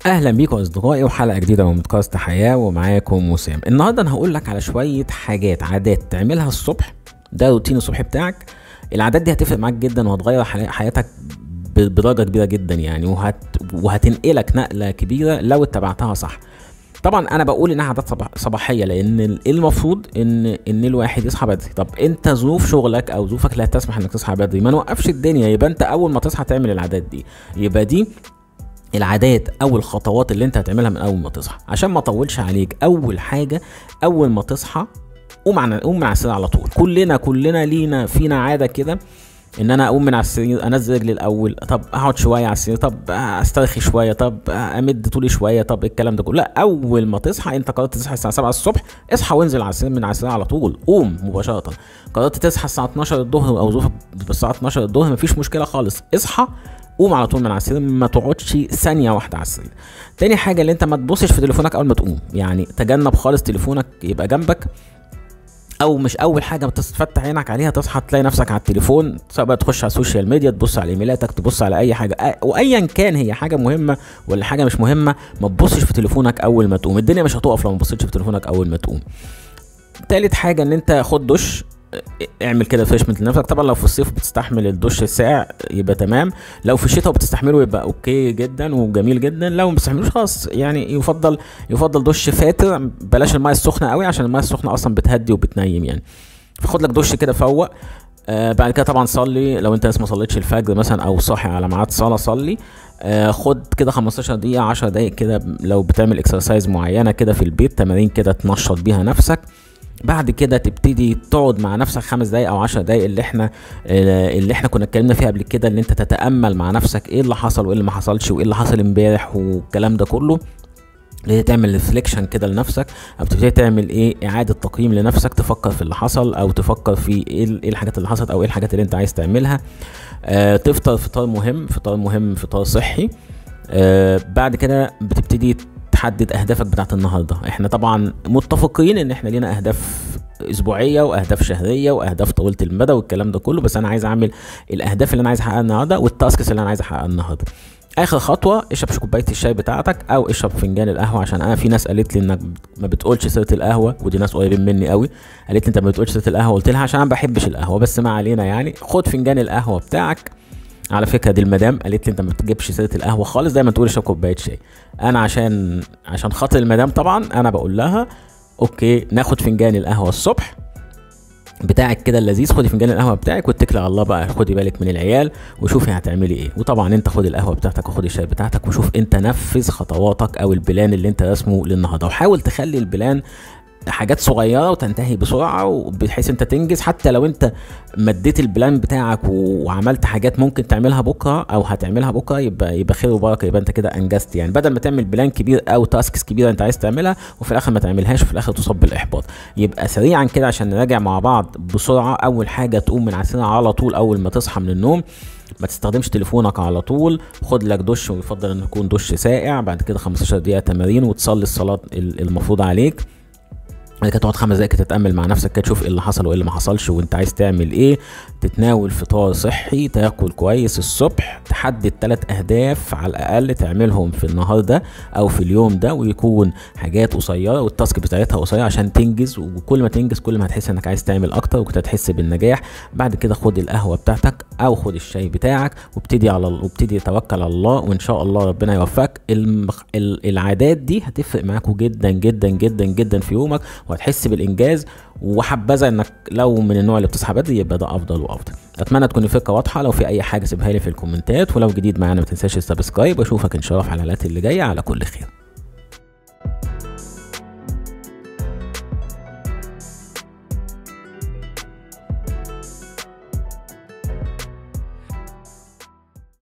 اهلا بيكم اصدقائي وحلقه جديده من بودكاست حياه ومعاكم وسام النهارده انا هقول لك على شويه حاجات عادات تعملها الصبح ده روتين الصبح بتاعك العادات دي هتفرق معاك جدا وهتغير حي- حياتك ب- بدرجه كبيره جدا يعني وهت... وهتنقلك نقله كبيره لو اتبعتها صح طبعا انا بقول انها عادات صباح صباحيه لان ال- المفروض ان ان الواحد يصحى بدري طب انت ظروف شغلك او ظروفك لا تسمح انك تصحى بدري ما نوقفش الدنيا يبقى انت اول ما تصحى تعمل العادات دي يبقى دي العادات او الخطوات اللي انت هتعملها من اول ما تصحى عشان ما اطولش عليك اول حاجه اول ما تصحى قوم عن قوم من على السرير على طول كلنا كلنا لينا فينا عاده كده ان انا اقوم من على السرير انزل رجلي الاول طب اقعد شويه على السرير طب استرخي شويه طب امد طولي شويه طب الكلام ده كله لا اول ما تصحى انت قررت تصحى الساعه 7 الصبح اصحى وانزل على السرير من على السرير على طول قوم مباشره قررت تصحى الساعه 12 الظهر او ظروفك الساعه 12 الظهر مفيش مشكله خالص اصحى قوم على طول من على السرير ما تقعدش ثانيه واحده على السرير تاني حاجه اللي انت ما تبصش في تليفونك اول ما تقوم يعني تجنب خالص تليفونك يبقى جنبك او مش اول حاجه بتفتح عينك عليها تصحى تلاقي نفسك على التليفون سواء بقى تخش على السوشيال ميديا تبص على ايميلاتك تبص على اي حاجه أ- وايا كان هي حاجه مهمه ولا حاجه مش مهمه ما تبصش في تليفونك اول ما تقوم الدنيا مش هتقف لو ما بصيتش في تليفونك اول ما تقوم تالت حاجه ان انت خد دش اعمل كده فريشمنت لنفسك طبعا لو في الصيف بتستحمل الدش الساقع يبقى تمام لو في الشتاء وبتستحمله يبقى اوكي جدا وجميل جدا لو ما بتستحملوش خلاص يعني يفضل يفضل دش فاتر بلاش الماء السخنه قوي عشان الماء السخنه اصلا بتهدي وبتنيم يعني فخد لك دش كده فوق آه بعد كده طبعا صلي لو انت لسه ما صليتش الفجر مثلا او صاحي على ميعاد صلاه صلي آه خد كده 15 دقيقه 10 دقائق كده لو بتعمل اكسرسايز معينه كده في البيت تمارين كده تنشط بيها نفسك بعد كده تبتدي تقعد مع نفسك خمس دقايق او عشر دقايق اللي احنا آه، اللي احنا كنا اتكلمنا فيها قبل كده ان انت تتامل مع نفسك ايه اللي حصل وايه اللي ما حصلش وايه اللي حصل امبارح والكلام ده كله اللي هي تعمل ريفليكشن كده لنفسك او تبتدي تعمل ايه اعاده تقييم لنفسك تفكر في اللي حصل او تفكر في ايه ال- إيه الحاجات اللي حصلت او ايه الحاجات اللي انت عايز تعملها آه تفطر فطار مهم فطار مهم فطار صحي آه بعد كده بتبتدي تحدد اهدافك بتاعت النهارده احنا طبعا متفقين ان احنا لينا اهداف اسبوعيه واهداف شهريه واهداف طويله المدى والكلام ده كله بس انا عايز اعمل الاهداف اللي انا عايز احققها النهارده والتاسكس اللي انا عايز احققها النهارده اخر خطوه اشرب كوبايه الشاي بتاعتك او اشرب فنجان القهوه عشان انا في ناس قالت لي انك ما بتقولش سيره القهوه ودي ناس قريبين مني قوي قالت لي انت ما بتقولش سيره القهوه قلت لها عشان انا ما بحبش القهوه بس ما علينا يعني خد فنجان القهوه بتاعك على فكره دي المدام قالت لي انت ما بتجيبش سيره القهوه خالص دايما تقول اشرب كوبايه شاي انا عشان عشان خاطر المدام طبعا انا بقول لها اوكي ناخد فنجان القهوه الصبح بتاعك كده اللذيذ خدي فنجان القهوه بتاعك واتكلي على الله بقى خدي بالك من العيال وشوفي هتعملي ايه وطبعا انت خد القهوه بتاعتك وخد الشاي بتاعتك وشوف انت نفذ خطواتك او البلان اللي انت راسمه للنهارده وحاول تخلي البلان حاجات صغيره وتنتهي بسرعه وبحيث انت تنجز حتى لو انت مديت البلان بتاعك وعملت حاجات ممكن تعملها بكره او هتعملها بكره يبقى يبقى خير وبركه يبقى انت كده انجزت يعني بدل ما تعمل بلان كبير او تاسكس كبيره انت عايز تعملها وفي الاخر ما تعملهاش وفي الاخر تصاب بالاحباط يبقى سريعا كده عشان نراجع مع بعض بسرعه اول حاجه تقوم من على السرير على طول اول ما تصحى من النوم ما تستخدمش تليفونك على طول خد لك دش ويفضل انه يكون دش ساقع بعد كده 15 دقيقه تمارين وتصلي الصلاه ال- المفروض عليك بعد كده تقعد خمس دقايق كده تتامل مع نفسك كده تشوف ايه اللي حصل وايه اللي ما حصلش وانت عايز تعمل ايه تتناول فطار صحي تاكل كويس الصبح تحدد ثلاث اهداف على الاقل تعملهم في النهار ده او في اليوم ده ويكون حاجات قصيره والتاسك بتاعتها قصيره عشان تنجز وكل ما تنجز كل ما هتحس انك عايز تعمل اكتر وكنت هتحس بالنجاح بعد كده خد القهوه بتاعتك او خد الشاي بتاعك وابتدي على وابتدي توكل على الله وان شاء الله ربنا يوفقك المخ... ال- العادات دي هتفرق معاكوا جدا جدا جدا جدا في يومك وهتحس بالانجاز وحبذا انك لو من النوع اللي بتصحى بدري يبقى ده افضل وافضل اتمنى تكون الفكره واضحه لو في اي حاجه سيبها لي في الكومنتات ولو جديد معانا ما تنساش السبسكرايب واشوفك ان شاء الله في الحلقات اللي جايه على كل خير